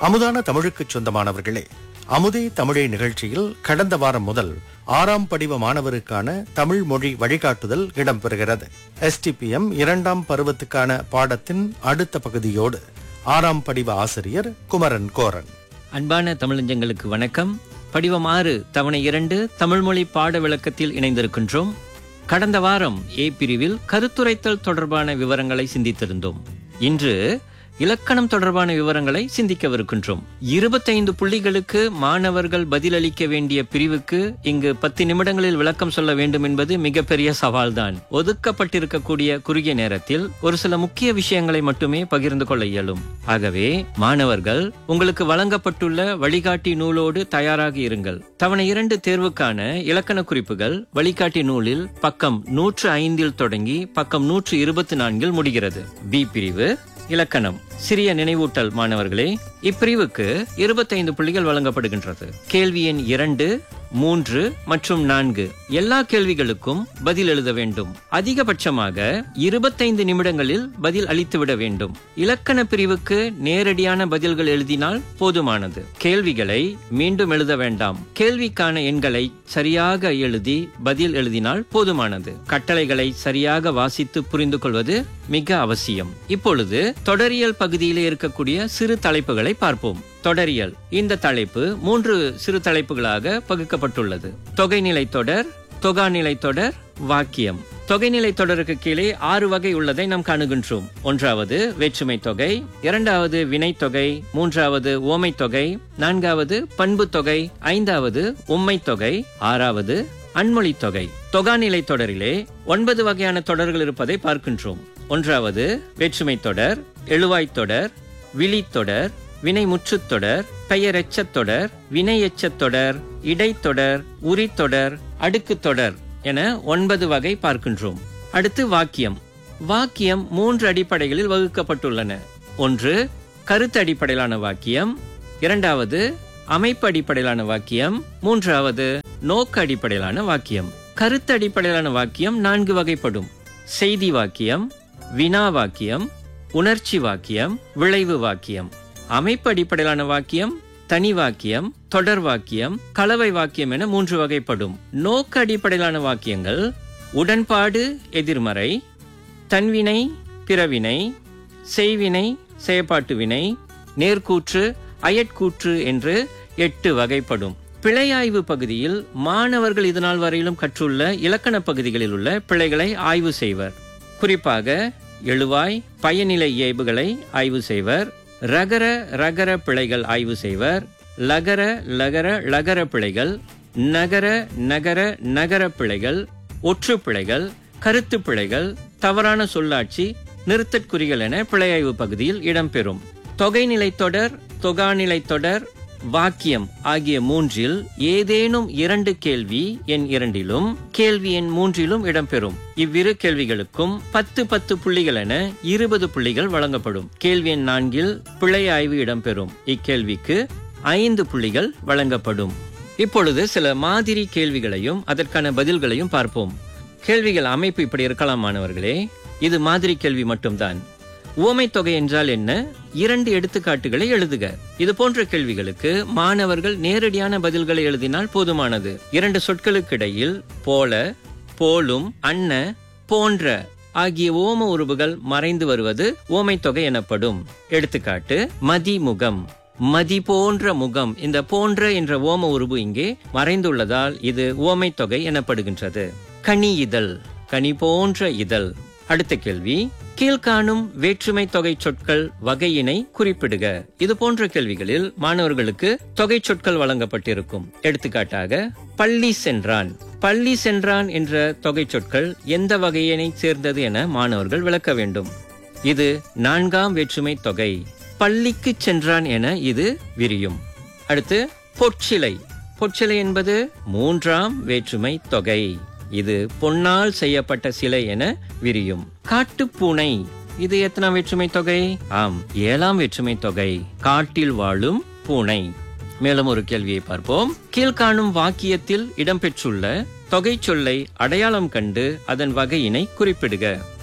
அமுதான தமிழுக்குச் சொந்தமானவர்களே அமுதே தமிழே நிகழ்ச்சியில் கடந்த வாரம் முதல் ஆறாம் படிவ மாணவருக்கான தமிழ் மொழி வழிகாட்டுதல் இடம்பெறுகிறது எஸ்டிபிஎம் இரண்டாம் பருவத்துக்கான பாடத்தின் அடுத்த பகுதியோடு ஆறாம் படிவ ஆசிரியர் குமரன் கோரன் அன்பான தமிழஞ்சங்களுக்கு வணக்கம் படிவம் ஆறு தவணை இரண்டு தமிழ்மொழி பாட விளக்கத்தில் இணைந்திருக்கின்றோம் கடந்த வாரம் ஏ பிரிவில் கருத்துரைத்தல் தொடர்பான விவரங்களை சிந்தித்திருந்தோம் இன்று இலக்கணம் தொடர்பான விவரங்களை சிந்திக்கவிருக்கின்றோம் இருபத்தைந்து புள்ளிகளுக்கு மாணவர்கள் பதிலளிக்க வேண்டிய பிரிவுக்கு இங்கு பத்து நிமிடங்களில் விளக்கம் சொல்ல வேண்டும் என்பது மிகப்பெரிய சவால்தான் ஒதுக்கப்பட்டிருக்கக்கூடிய குறுகிய நேரத்தில் ஒரு சில முக்கிய விஷயங்களை மட்டுமே பகிர்ந்து கொள்ள இயலும் ஆகவே மாணவர்கள் உங்களுக்கு வழங்கப்பட்டுள்ள வழிகாட்டி நூலோடு தயாராக இருங்கள் தவணை இரண்டு தேர்வுக்கான இலக்கண குறிப்புகள் வழிகாட்டி நூலில் பக்கம் நூற்று ஐந்தில் தொடங்கி பக்கம் நூற்று இருபத்தி நான்கில் முடிகிறது பி பிரிவு இலக்கணம் சிறிய நினைவூட்டல் மாணவர்களே இப்பிரிவுக்கு இருபத்தைந்து புள்ளிகள் வழங்கப்படுகின்றது கேள்வி எண் இரண்டு மூன்று மற்றும் நான்கு எல்லா கேள்விகளுக்கும் பதில் எழுத வேண்டும் அதிகபட்சமாக இருபத்தைந்து நிமிடங்களில் பதில் அளித்துவிட வேண்டும் இலக்கண பிரிவுக்கு நேரடியான பதில்கள் எழுதினால் போதுமானது கேள்விகளை மீண்டும் எழுத வேண்டாம் கேள்விக்கான எண்களை சரியாக எழுதி பதில் எழுதினால் போதுமானது கட்டளைகளை சரியாக வாசித்து புரிந்து கொள்வது மிக அவசியம் இப்பொழுது தொடரியல் பகுதியிலே இருக்கக்கூடிய சிறு தலைப்புகளை பார்ப்போம் தொடரியல் இந்த தலைப்பு மூன்று சிறு தலைப்புகளாக பகுக்கப்பட்டுள்ளது தொகைநிலை தொடர் தொகாநிலை தொடர் வாக்கியம் தொகைநிலை தொடருக்கு கீழே ஆறு வகை உள்ளதை நாம் காணுகின்றோம் ஒன்றாவது வேற்றுமை தொகை இரண்டாவது வினைத்தொகை மூன்றாவது ஓமை தொகை நான்காவது பண்பு தொகை ஐந்தாவது உம்மை தொகை ஆறாவது அன்மொழி தொகை தொகாநிலை தொடரிலே ஒன்பது வகையான தொடர்கள் இருப்பதை பார்க்கின்றோம் ஒன்றாவது வேற்றுமை தொடர் எழுவாய்த் தொடர் விழித்தொடர் வினை முற்றுத் தொடர் பெயர் எச்சத் தொடர் வினை எச்சத் தொடர் இடைத்தொடர் உரித்தொடர் அடுக்கு தொடர் என ஒன்பது வகை பார்க்கின்றோம் அடுத்து வாக்கியம் வாக்கியம் மூன்று அடிப்படைகளில் வகுக்கப்பட்டுள்ளன ஒன்று கருத்து அடிப்படையிலான வாக்கியம் இரண்டாவது அமைப்பு அடிப்படையிலான வாக்கியம் மூன்றாவது நோக்க அடிப்படையிலான வாக்கியம் கருத்து அடிப்படையிலான வாக்கியம் நான்கு வகைப்படும் செய்தி வாக்கியம் வினா வாக்கியம் உணர்ச்சி வாக்கியம் விளைவு வாக்கியம் அமைப்பு அடிப்படையிலான வாக்கியம் தனி வாக்கியம் தொடர் வாக்கியம் கலவை வாக்கியம் என மூன்று வகைப்படும் நோக்க அடிப்படையிலான வாக்கியங்கள் உடன்பாடு எதிர்மறை தன்வினை பிறவினை செய்வினை செயற்பாட்டு வினை நேர்கூற்று அயற்கூற்று என்று எட்டு வகைப்படும் பிழையாய்வு பகுதியில் மாணவர்கள் இதுநாள் வரையிலும் கற்றுள்ள இலக்கண பகுதிகளில் உள்ள பிழைகளை ஆய்வு செய்வர் குறிப்பாக எழுவாய் பயனிலை இயல்புகளை ஆய்வு செய்வர் ரகர ரகர பிழைகள் ஆய்வு செய்வர் லகர லகர லகர பிழைகள் நகர நகர நகர பிழைகள் ஒற்று பிழைகள் கருத்து பிழைகள் தவறான சொல்லாட்சி நிறுத்தற்குறிகள் என பிழையாய்வு பகுதியில் இடம்பெறும் தொகைநிலை தொடர் தொகாநிலை தொடர் வாக்கியம் ஆகிய மூன்றில் ஏதேனும் இரண்டு கேள்வி எண் இரண்டிலும் கேள்வி எண் மூன்றிலும் இடம்பெறும் இவ்விரு கேள்விகளுக்கும் பத்து பத்து புள்ளிகள் என இருபது புள்ளிகள் வழங்கப்படும் கேள்வி எண் நான்கில் பிழை ஆய்வு இடம்பெறும் இக்கேள்விக்கு ஐந்து புள்ளிகள் வழங்கப்படும் இப்பொழுது சில மாதிரி கேள்விகளையும் அதற்கான பதில்களையும் பார்ப்போம் கேள்விகள் அமைப்பு இப்படி இருக்கலாம் மாணவர்களே இது மாதிரி கேள்வி மட்டும்தான் உவமை தொகை என்றால் என்ன இரண்டு எடுத்துக்காட்டுகளை எழுதுக இது போன்ற கேள்விகளுக்கு மாணவர்கள் நேரடியான பதில்களை எழுதினால் போதுமானது இரண்டு சொற்களுக்கு இடையில் போல போலும் அன்ன போன்ற ஆகிய ஓம உருவுகள் மறைந்து வருவது ஓமை தொகை எனப்படும் எடுத்துக்காட்டு மதிமுகம் மதி போன்ற முகம் இந்த போன்ற என்ற ஓம உருவு இங்கே மறைந்துள்ளதால் இது ஓமை தொகை எனப்படுகின்றது கனி இதழ் கனி போன்ற இதழ் அடுத்த கேள்வி கீழ்காணும் வேற்றுமை தொகை சொற்கள் வகையினை குறிப்பிடுக இது போன்ற கேள்விகளில் மாணவர்களுக்கு தொகை சொற்கள் வழங்கப்பட்டிருக்கும் எடுத்துக்காட்டாக பள்ளி சென்றான் பள்ளி சென்றான் என்ற தொகை சொற்கள் எந்த வகையினை சேர்ந்தது என மாணவர்கள் விளக்க வேண்டும் இது நான்காம் வேற்றுமை தொகை பள்ளிக்கு சென்றான் என இது விரியும் அடுத்து பொற்சிலை பொற்சிலை என்பது மூன்றாம் வேற்றுமை தொகை இது பொன்னால் செய்யப்பட்ட சிலை என விரியும் காட்டுப்பூனை இது எத்தனாம் வேற்றுமை தொகை ஆம் ஏழாம் வேற்றுமை தொகை காட்டில் வாழும் பூனை மேலும் ஒரு கேள்வியை பார்ப்போம் கீழ்காணும் வாக்கியத்தில் இடம்பெற்றுள்ள தொகை சொல்லை அடையாளம் கண்டு அதன் வகையினை குறிப்பிடுக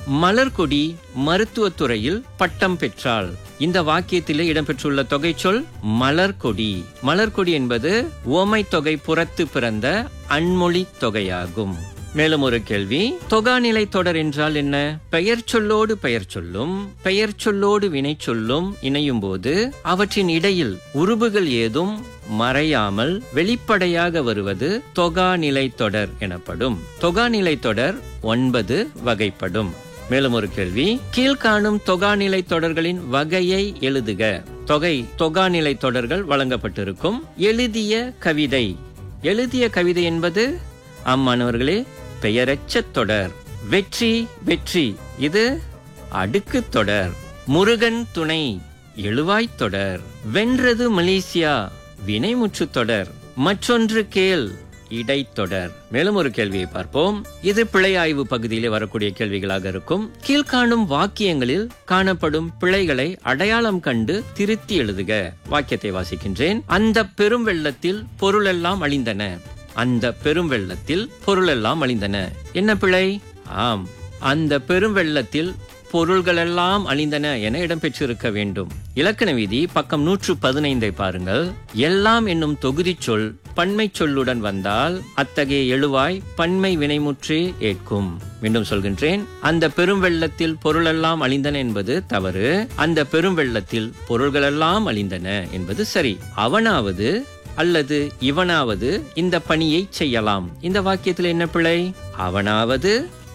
மலர்கொடி மருத்துவத் துறையில் பட்டம் பெற்றாள் இந்த வாக்கியத்திலே இடம்பெற்றுள்ள தொகை சொல் மலர்கொடி மலர்கொடி என்பது ஓமை தொகை புறத்து பிறந்த அன்மொழி தொகையாகும் மேலும் ஒரு கேள்வி தொகாநிலை தொடர் என்றால் என்ன பெயர் சொல்லோடு பெயர் சொல்லும் பெயர் சொல்லோடு வினை சொல்லும் இணையும் போது அவற்றின் இடையில் உருபுகள் ஏதும் மறையாமல் வெளிப்படையாக வருவது தொகாநிலை தொடர் எனப்படும் தொகாநிலை தொடர் ஒன்பது வகைப்படும் மேலும் ஒரு கேள்வி கீழ்காணும் தொகாநிலை தொடர்களின் வகையை எழுதுக தொகை தொகாநிலை தொடர்கள் வழங்கப்பட்டிருக்கும் எழுதிய கவிதை எழுதிய கவிதை என்பது அம்மாணவர்களே பெயரச்ச தொடர் வெற்றி வெற்றி இது அடுக்கு தொடர் முருகன் துணை எழுவாய்த் தொடர் வென்றது மலேசியா வினைமுற்று தொடர் மற்றொன்று கேள் இடைத்தொடர் மேலும் ஒரு கேள்வியை பார்ப்போம் இது பிழை ஆய்வு பகுதியிலே வரக்கூடிய கேள்விகளாக இருக்கும் கீழ்காணும் வாக்கியங்களில் காணப்படும் பிழைகளை அடையாளம் கண்டு திருத்தி எழுதுக வாக்கியத்தை வாசிக்கின்றேன் அந்த பெரும் வெள்ளத்தில் பொருளெல்லாம் அழிந்தன அந்த பெரும் வெள்ளத்தில் பொருளெல்லாம் அழிந்தன என்ன பிழை ஆம் அந்த பெரும் வெள்ளத்தில் பொருள்களெல்லாம் அழிந்தன என இடம்பெற்றிருக்க வேண்டும் இலக்கண விதி பக்கம் நூற்று பதினைந்தை பாருங்கள் எல்லாம் என்னும் தொகுதி சொல் பன்மை சொல்லுடன் வந்தால் அத்தகைய எழுவாய் பன்மை வினைமுற்றே ஏற்கும் மீண்டும் சொல்கின்றேன் அந்த பெரும் வெள்ளத்தில் பொருளெல்லாம் அழிந்தன என்பது தவறு அந்த பெரும் வெள்ளத்தில் பொருள்களெல்லாம் அழிந்தன என்பது சரி அவனாவது அல்லது இவனாவது இந்த பணியை செய்யலாம் இந்த வாக்கியத்தில் என்ன பிழை அவனாவது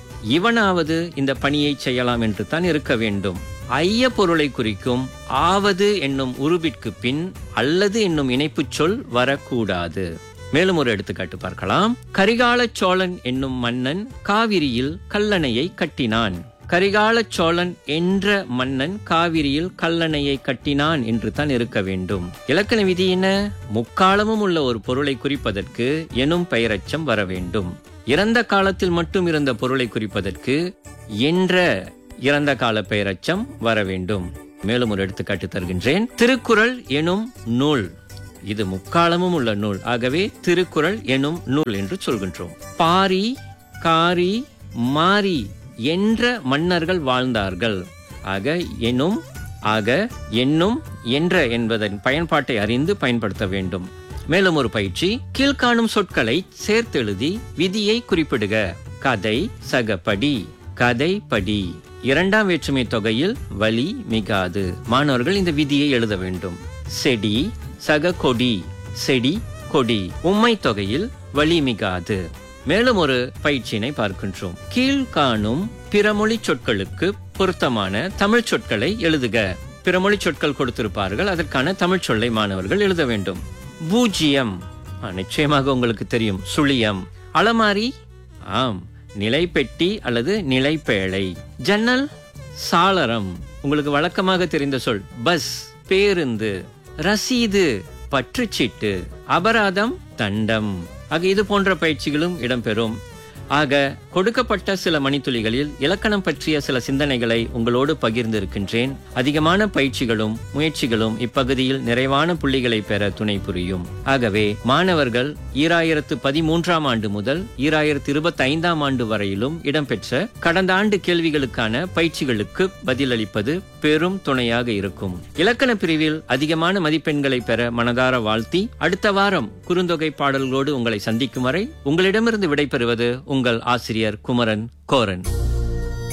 இவனாவது இந்த பணியை செய்யலாம் என்று தான் இருக்க வேண்டும் ஐய பொருளை குறிக்கும் ஆவது என்னும் உருபிற்கு பின் அல்லது என்னும் இணைப்புச் சொல் வரக்கூடாது மேலும் ஒரு எடுத்துக்காட்டு பார்க்கலாம் கரிகால சோழன் என்னும் மன்னன் காவிரியில் கல்லணையை கட்டினான் கரிகால சோழன் என்ற மன்னன் காவிரியில் கல்லணையை கட்டினான் என்று தான் இருக்க வேண்டும் இலக்கண விதி என்ன முக்காலமும் உள்ள ஒரு பொருளை குறிப்பதற்கு எனும் பெயரச்சம் வர வேண்டும் இறந்த காலத்தில் மட்டும் இருந்த பொருளை குறிப்பதற்கு என்ற இறந்த கால பெயரச்சம் வர வேண்டும் மேலும் ஒரு எடுத்துக்காட்டு தருகின்றேன் திருக்குறள் எனும் நூல் இது முக்காலமும் உள்ள நூல் ஆகவே திருக்குறள் எனும் நூல் என்று சொல்கின்றோம் பாரி காரி மாரி என்ற மன்னர்கள் வாழ்ந்தார்கள் ஆக எனும் ஆக என்னும் என்ற என்பதன் பயன்பாட்டை அறிந்து பயன்படுத்த வேண்டும் மேலும் ஒரு பயிற்சி கீழ்காணும் சொற்களை சேர்த்தெழுதி விதியை குறிப்பிடுக கதை சகப்படி கதை படி இரண்டாம் வேற்றுமை தொகையில் வலி மிகாது மாணவர்கள் இந்த விதியை எழுத வேண்டும் செடி சக கொடி செடி கொடி உம்மை தொகையில் வலி மிகாது மேலும் ஒரு பயிற்சியினை பார்க்கின்றோம் கீழ்காணும் பிறமொழி சொற்களுக்கு பொருத்தமான தமிழ் சொற்களை எழுதுக பிறமொழி சொற்கள் கொடுத்திருப்பார்கள் அதற்கான தமிழ் சொல்லை மாணவர்கள் எழுத வேண்டும் பூஜ்ஜியம் ஆ, நிச்சயமாக உங்களுக்கு தெரியும் சுழியம் அலமாரி ஆம் நிலைப்பெட்டி அல்லது நிலைப்பேழை ஜன்னல் சாளரம் உங்களுக்கு வழக்கமாக தெரிந்த சொல் பஸ் பேருந்து ரசீது பற்றுச்சீட்டு அபராதம் தண்டம் ஆக இது போன்ற பயிற்சிகளும் இடம்பெறும் ஆக கொடுக்கப்பட்ட சில மணித்துளிகளில் இலக்கணம் பற்றிய சில சிந்தனைகளை உங்களோடு பகிர்ந்து இருக்கின்றேன் அதிகமான பயிற்சிகளும் முயற்சிகளும் இப்பகுதியில் நிறைவான புள்ளிகளை பெற துணை புரியும் ஆகவே மாணவர்கள் ஈராயிரத்து பதிமூன்றாம் ஆண்டு முதல் ஈராயிரத்து இருபத்தி ஐந்தாம் ஆண்டு வரையிலும் இடம்பெற்ற கடந்த ஆண்டு கேள்விகளுக்கான பயிற்சிகளுக்கு பதிலளிப்பது பெரும் துணையாக இருக்கும் இலக்கண பிரிவில் அதிகமான மதிப்பெண்களை பெற மனதார வாழ்த்தி அடுத்த வாரம் குறுந்தொகை பாடல்களோடு உங்களை சந்திக்கும் வரை உங்களிடமிருந்து விடைபெறுவது உங்கள் ஆசிரியர் குமரன் கோரன்